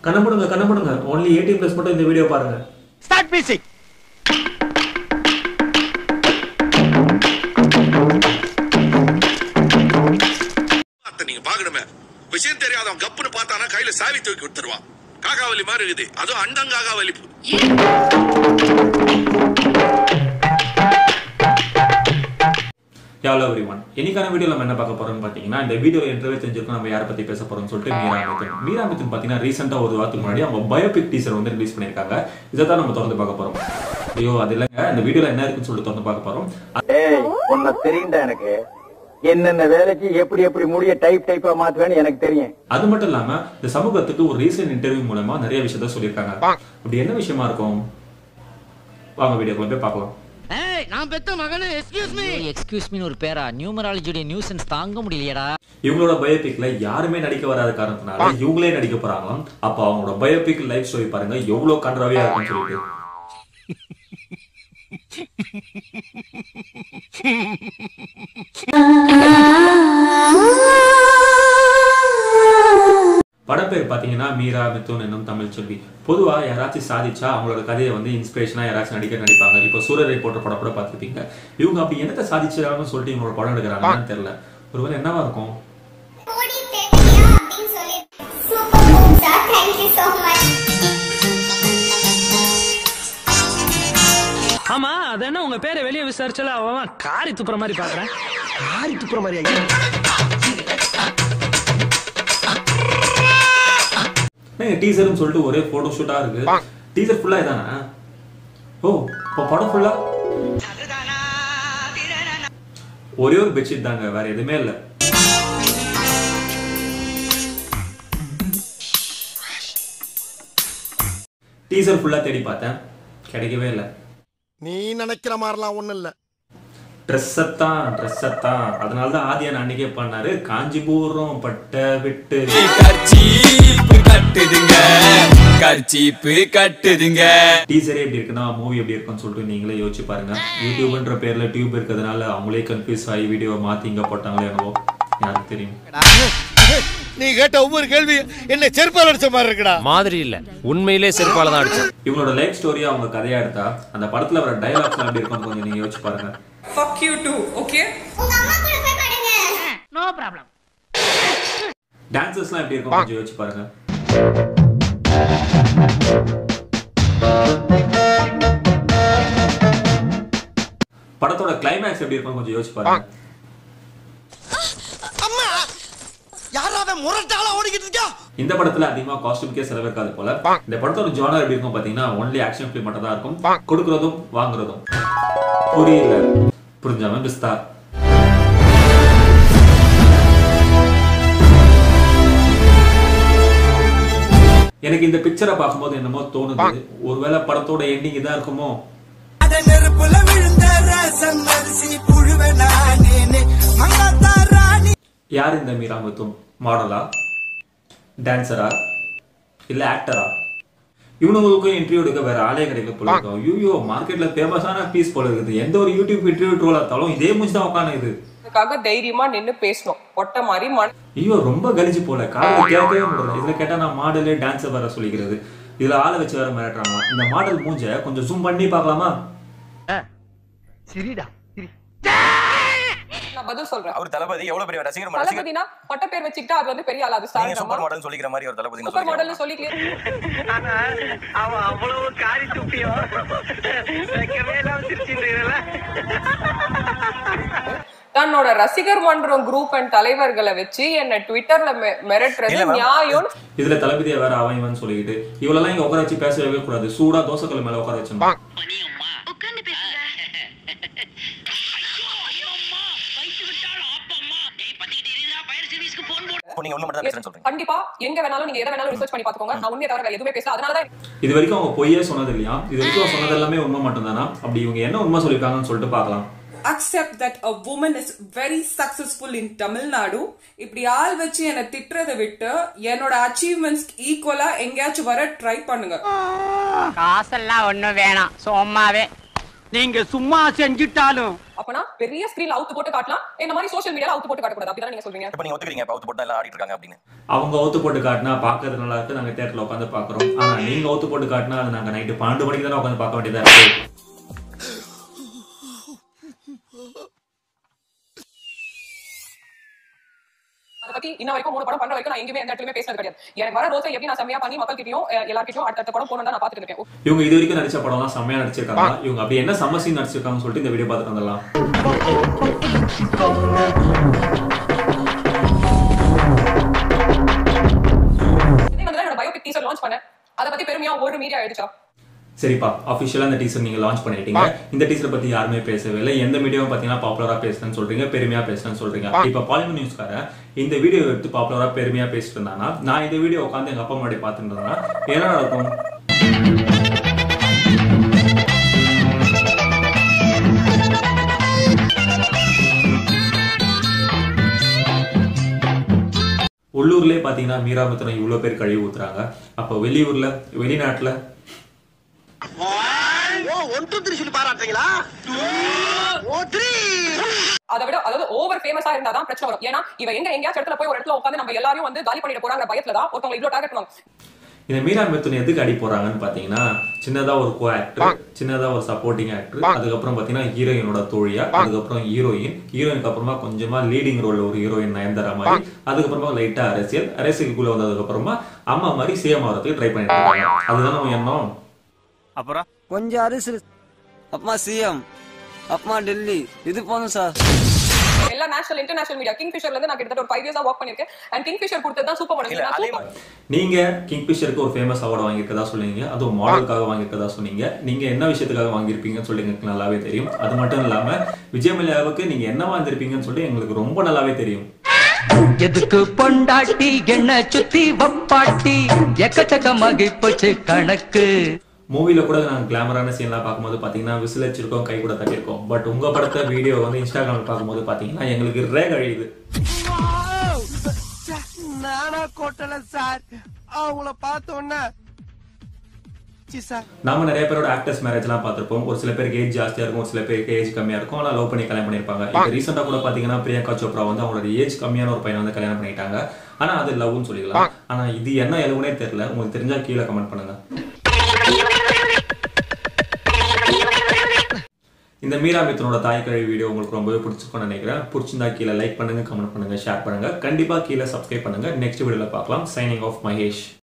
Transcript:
கண்ணப்படுங்க கண்ணப்படுங்க only eighteen plus மட்டும் இந்த வீடியோ பாருங்க ஸ்டார்ட் மியூசிக் அத்தை நீங்க பாக்கணுமே விஷயம் தெரியாதவன் கப்புன்னு பார்த்தானா கையில சாவி தூக்கி விட்டுருவான் காகாவலி மாதிரி இருக்குது அதுவும் அண்டங்காகாவலி யாவ் எவ்ரி ஒன் இன்னைக்கான வீடியோ நம்ம என்ன பார்க்க போறோம்னு பார்த்தீங்கன்னா இந்த வீடியோ என்றவே தெரிஞ்சிருக்கும் நம்ம யாரை பத்தி பேச போறோம்னு சொல்லிட்டு மீரா மிதுன் மீரா மிதுன் பார்த்தீங்கன்னா ரீசெண்டாக ஒரு வாரத்துக்கு முன்னாடி அவங்க பயோபிக் டீசர் வந்து ரிலீஸ் பண்ணியிருக்காங்க இதை தான் நம்ம திறந்து பார்க்க போறோம் ஐயோ அது இல்லைங்க இந்த வீடியோல என்ன இருக்குன்னு சொல்லிட்டு திறந்து பார்க்க போறோம் ஏய் உன்னை தெரியும்டா எனக்கு என்னென்ன வேலைக்கு எப்படி எப்படி முடிய டைப் டைப்பா மாத்துவேன்னு எனக்கு தெரியும் அது மட்டும் இல்லாம இந்த சமூகத்துக்கு ஒரு ரீசெண்ட் இன்டர்வியூ மூலமா நிறைய விஷயத்த சொல்லியிருக்காங்க அப்படி என்ன விஷயமா இருக்கும் வாங்க வீடியோக்குள்ள போய் பார்க்கலாம் ஏய் நான் பெத்த மகனே எக்ஸ்கியூஸ் மீ எக்ஸ்கியூஸ் மீன் ஒரு பேரா நியூமராலஜியோட நியூசன்ஸ் தாங்க முடியலையடா இவங்களோட பயோபிக்ல யாருமே நடிக்க வராத காரணத்தினால இவங்களே நடிக்க போறாங்களாம் அப்ப அவங்களோட பயோபிக் லைஃப் ஸ்டோரி பாருங்க எவ்வளவு கன்றாவியா இருக்கும்னு சொல்லிட்டு படம் பேர் பாத்தீங்கன்னா மீரா மிதுன் என்னும் தமிழ் செல்வி பொதுவா யாராச்சும் சாதிச்சா அவங்களோட கதையை வந்து இன்ஸ்பிரேஷனா யாராச்சும் நடிக்க நடிப்பாங்க இப்போ சூரரை போட்ட படம் கூட பார்த்துருப்பீங்க இவங்க அப்படி என்னத்தை சாதிச்சாங்கன்னு சொல்லிட்டு இவங்களோட படம் எடுக்கிறாங்கன்னு தெரியல ஒருவேளை என்னவா இருக்கும் ஓடி தெரியா அப்படின்னு சொல்லி super move sir thank you so much ஆமா அது என்ன உங்க பேரை வெளியே விசாரிச்சல அவன் காரி துப்புற மாதிரி பாக்குறேன் காரி துப்புற மாதிரி ஐயா நீங்க டீசர்னு சொல்லிட்டு ஒரே போட்டோ ஷூட்டா இருக்கு டீசர் ஃபுல்லா இதானா ஓ இப்போ படம் ஃபுல்லா ஒரே ஒரு பெட்ஷீட் தாங்க வேற எதுவுமே இல்ல டீசர் ஃபுல்லா தேடி பார்த்தேன் கிடைக்கவே இல்லை நீ நினைக்கிற மாதிரிலாம் ஒண்ணும் இல்ல ட்ரெஸ்ஸத்தான் ட்ரெஸ்ஸத்தான் அதனால தான் ஆதியான் அன்னைக்கே பண்ணாரு காஞ்சிபுரம் பட்ட விட்டு கர்ச்சீப்பு கட்டுதுங்க கர்ச்சீப்பு கட்டுதுங்க டீசரே எப்படி இருக்குன்னா மூவி எப்படி இருக்குன்னு சொல்லிட்டு நீங்களே யோசிச்சு பாருங்க யூடியூப்ன்ற பேர்ல டியூப் இருக்கிறதுனால அவங்களே கன்ஃபியூஸ் ஆகி வீடியோவை மாத்தி இங்க போட்டாங்களே என்னவோ யாருக்கு தெரியும் நீ கேட்ட ஒவ்வொரு கேள்வி என்ன செருப்பால் அடிச்ச மாதிரி இருக்குடா மாதிரி இல்ல உண்மையிலே செருப்பால தான் அடிச்சேன் இவங்களோட லைஃப் ஸ்டோரியா அவங்க கதையா எடுத்தா அந்த படத்துல வர டைலாக்ஸ் எப்படி இருக்கும்னு கொஞ்சம் நீங்க யோசிச்சு பாருங்க Fuck you too, okay? உங்க அம்மா கூட போய் படுங்க நோ ப்ராப்ளம் டான்சர்ஸ்லாம் எப்படி இருக்கும் கொஞ்சம் யோசிச்சு பாருங்க படத்தோட கிளைமேக்ஸ் எப்படி இருக்கும் கொஞ்சம் யோசிச்சு பாருங்க அம்மா யாராவது முரட்டால ஓடிக்கிட்டு இருக்கா இந்த படத்துல அதிகமா காஸ்டியூம்க்கே செலவிருக்காது போல இந்த படத்தோட ஜானர் எப்படி இருக்கும் பாத்தீங்கன்னா ஒன்லி ஆக்ஷன் ஃபிலிம் மட்டும் தான் இருக்கும் கொடுக்கறதும் வாங்குறதும் புரியல புரிஞ்சவன் பிஸ்தார் எனக்கு இந்த பிக்சரை பார்க்கும்போது என்னமோ தோணுது ஒருவேளை படத்தோட எண்டிங் இதா இருக்குமோ நெருப்புல விழுந்த ரசம் அரிசி புழுவ நானே மங்காத்தா ராணி யார் இந்த மீரா முத்தும் மாடலா டான்சரா இல்ல ஆக்டரா இவனுங்களுக்கும் இன்டர்வியூ எடுக்க வேற ஆளே கிடைக்கல போல இருக்கும் ஐயோ மார்க்கெட்ல ஃபேமஸான பீஸ் போல இருக்குது எந்த ஒரு யூடியூப் இன்டர்வியூ ட்ரோல் ஆத்தாலும் இதே மூஞ்சி தான் உட்காந்துது அதுக்காக தைரியமா நின்னு பேசணும் பொட்ட மாதிரி மன ஐயோ ரொம்ப கலிச்சு போல காலையில கேட்கவே முடியல இதுல கேட்டா நான் மாடலு டான்ஸர் வர சொல்லிக்கிறது இதுல ஆளை வச்சு வேற மிரட்டுறாங்க இந்த மாடல் மூஞ்ச கொஞ்சம் ஜூம் பண்ணி பார்க்கலாமா சிரிடா சிரி நான் பதில் சொல்றேன் அவர் தளபதி எவ்வளவு பெரிய ரசிகர் ரசிகர் தளபதினா பட்ட பேர் வச்சுக்கிட்டா அது வந்து பெரிய ஆள் அது நீங்க சூப்பர் ஸ்டார் மாடல் சொல்லிக்கிற மாதிரி ஒரு தளபதி சூப்பர் மாடல்னு சொல்லி அவன் அவ்வளவு காரி துப்பியோ வைக்கவே இல்லாம சிரிச்சுட்டு தன்னோட ரசிகர் மன்றம் குரூப் அண்ட் தலைவர்களை வச்சு என்ன ட்விட்டர்ல மெ- மிரட்டுறது இல்ல ma'am. நியாயம் இதுல தளபதியை வேற அவன் இவன் சொல்லிக்கிட்டு இவளெல்லாம் இங்க உட்கார வச்சு பேசவே கூடாது சூடா தோசைக்கல் மேல உட்கார வச்சோம் இப்போ நீங்க ஒண்ணு மட்டும் தான் பேசுறேன்னு சொல்றீங்க கண்டிப்பா எங்க வேணாலும் நீங்க எதை வேணாலும் ரிசர்ச் பண்ணி பாத்துக்கோங்க நான் உண்மையை தவிர வேற எதுவுமே பேசல அதனாலதான் இது வரைக்கும் அவங்க பொய்யே சொன்னது இல்லையா இது வரைக்கும் அவங்க சொன்னது எல்லாமே உண்மை மட்டும்தானா அப்படி இவங்க என்ன உண்மை சொல்லியிருக்காங்கன்னு சொல்லிட்டு பார்க்கலாம் accept that a woman is very successful in Tamil Nadu இப்படி ஆள் வச்சு என்ன திட்டுறதை விட்டு என்னோட அச்சீவ்மெண்ட்ஸ் ஈக்குவலா எங்கேயாச்சும் வர ட்ரை பண்ணுங்க காசெல்லாம் ஒண்ணும் வேணாம் சும்மாவே நீங்க சும்மா செஞ்சுட்டாலும் அப்பனா பெரிய ஸ்கிரீன்ல அவுத்து போட்டு காட்டலாம் இந்த மாதிரி சோஷியல் மீடியால அவுத்து போட்டு காட்டக்கூடாது அப்படிதான் நீங்க சொல்றீங்க இப்ப நீங்க ஒத்துக்கிறீங்க இப்ப அவுத்து போட்டு எல்லாம் ஆடிட்டு இருக்காங்க அப்படின்னு அவங்க அவுத்து போட்டு காட்டினா பார்க்கறது நல்லா இருக்கு நாங்க தேட்டர்ல உட்காந்து பாக்குறோம் ஆனா நீங்க அவுத்து போட்டு காட்டினா அது நாங்க நைட்டு பன்னெண்டு மணிக்கு தானே உட்காந்து பார்க்க வேண்டியதா இருக்கு அதை பத்தி இன்ன வரைக்கும் மூணு படம் பண்ற வரைக்கும் நான் எங்கேயுமே எந்த இடத்துலயுமே பேசுறது கிடையாது எனக்கு வர ரோஸை எப்படி நான் செம்மையா பண்ணி மக்கள்கிட்டயும் அஹ், எல்லார்கிட்டயும் அடுத்த படம் போகணும் நான் பாத்துட்டு இருக்கேன் இவங்க இது வரைக்கும் நடிச்ச படம்லாம் செம்மையா நடிச்சிருக்காங்க இவங்க அப்படி என்ன செம்ம சீன் நடிச்சிருக்காங்கன்னு சொல்லிட்டு இந்த வீடியோ பார்த்துட்டு வந்துடலாம் இதே வந்து என்னோட பயோபிக் டீசர் லான்ச் பண்ணேன் அதை பத்தி பெருமையா ஒரு மீடியா எழுதிச்சா சரிப்பா அஃபிஷியலா இந்த டீசர் நீங்க லான்ச் பண்ணிட்டீங்க இந்த டீசர் பத்தி யாருமே பேசவே இல்லை எந்த மீடியாவும் பாத்தீங்கன்னா பாப்புலரா பேசுறேன்னு சொல்றீங்க பெருமையா பேசுறேன்னு சொல்றீங்க இப்ப பாலிமர் நியூஸ்காரன் இந்த வீடியோ எடுத்து பாப்புலரா பெருமையா பேசிட்டு இருந்தானா நான் இந்த வீடியோ உட்காந்து எங்க அப்பா முன்னாடி பாத்துட்டு இருந்தேன்னா என்ன நடக்கும் உள்ளூர்லயே பாத்தீங்கன்னா மீராபுத்திரம் இவ்வளவு பேர் கழிவு ஊத்துறாங்க அப்ப வெளியூர்ல வெளிநாட்டுல ஓ ஒன் டூ த்ரீ சொல்லி பாராட்டுறீங்களா ஓ த்ரீ அதை விட அதாவது ஓவர் ஃபேமஸா இருந்தா தான் பிரச்சனை வரும் ஏன்னா இவ எங்க எங்கேயாச்சும் இடத்துல போய் ஒரு இடத்துல உட்காந்து நம்ம எல்லாரையும் வந்து காலி பண்ணிட போறாங்க பயத்துல தான் ஒருத்தவங்க இவ்வளவு டார்கெட் பண்ணுவாங்க இந்த மீரா மித்துன் எதுக்கு அடி போறாங்கன்னு பாத்தீங்கன்னா சின்னதா ஒரு கோ ஆக்டர் சின்னதா ஒரு சப்போர்ட்டிங் ஆக்டர் அதுக்கப்புறம் பாத்தீங்கன்னா ஹீரோயினோட தோழியா அதுக்கப்புறம் ஹீரோயின் ஹீரோயினுக்கு அப்புறமா கொஞ்சமா லீடிங் ரோல்ல ஒரு ஹீரோயின் நயன்தாரா மாதிரி அதுக்கப்புறமா லைட்டா அரசியல் அரசியலுக்குள்ள வந்ததுக்கு அப்புறமா அம்மா மாதிரி சிஎம் ஆகிறதுக்கு ட்ரை பண்ணிட்டு இருக்காங்க அதுதான் நம்ம எண்ணம் அப்புறம் கொஞ்சம் அரசு அப்பமா சிஎம் அப்பமா டெல்லி இது போதும் சார் எல்லா நேஷனல் இன்டர்நேஷனல் மீடியா கிங் ஃபிஷர்ல இருந்து நான் கிட்டத்தட்ட ஒரு ஃபைவ் இயர்ஸா ஒர்க் பண்ணிருக்கேன் அண்ட் கிங் ஃபிஷர் கொடுத்தது தான் சூப்பர் இல்ல அதே மாடல் நீங்க கிங்ஃபிஷருக்கு ஒரு ஃபேமஸ் அவார்டு வாங்கியிருக்கதா சொன்னீங்க அதுவும் மாடலுக்காக வாங்கியிருக்கதா சொன்னீங்க நீங்க என்ன விஷயத்துக்காக வாங்கியிருப்பீங்கன்னு சொல்லி எங்களுக்கு நல்லாவே தெரியும் அது மட்டும் இல்லாம விஜய் மல்லையாவுக்கு நீங்க என்ன வாங்கியிருப்பீங்கன்னு சொல்லி எங்களுக்கு ரொம்ப நல்லாவே தெரியும் எதுக்கு பொண்டாட்டி என்ன சுத்தி வப்பாட்டி எக்கச்சக்கமாகி போச்சு கணக்கு மூவில கூட நாங்க கிளாமரான சீன்லாம் பார்க்கும்போது பாத்தீங்கன்னா விசில் வச்சிருக்கோம் கை கூட தட்டியிருக்கோம் பட் உங்க படத்த வீடியோ வந்து இன்ஸ்டாகிராம்ல பார்க்கும்போது பாத்தீங்கன்னா எங்களுக்கு ரே கழியுது நானா கோட்டல சார் அவங்கள பார்த்த உடனே சி சார் நாம நிறைய பேரோட ஆக்டர்ஸ் மேரேஜ் எல்லாம் பார்த்திருப்போம் ஒரு சில பேருக்கு ஏஜ் ஜாஸ்தியா இருக்கும் ஒரு சில பேருக்கு ஏஜ் கம்மியா இருக்கும் ஆனா லவ் பண்ணி கல்யாணம் பண்ணிருப்பாங்க இப்போ ரீசெண்டா கூட பாத்தீங்கன்னா பிரியங்கா சோப்ரா வந்து அவங்களோட ஏஜ் கம்மியான ஒரு பையனை வந்து கல்யாணம் பண்ணிட்டாங்க ஆனா அது லவ்னு சொல்லிக்கலாம் ஆனா இது என்ன எதுவுனே தெரியல உங்களுக்கு தெரிஞ்சா கீழே கமெண்ட் பண்ணுங்க இந்த மீரா மித்தனோட தாய் கழிவு வீடியோ உங்களுக்கு ரொம்பவே பிடிச்சிருக்கும்னு நினைக்கிறேன் பிடிச்சிருந்தா கீழே லைக் பண்ணுங்க கமெண்ட் பண்ணுங்க ஷேர் பண்ணுங்க கண்டிப்பா கீழே சப்ஸ்கிரைப் பண்ணுங்க நெக்ஸ்ட் வீடியோல பார்க்கலாம் சைனிங் ஆஃப் மகேஷ்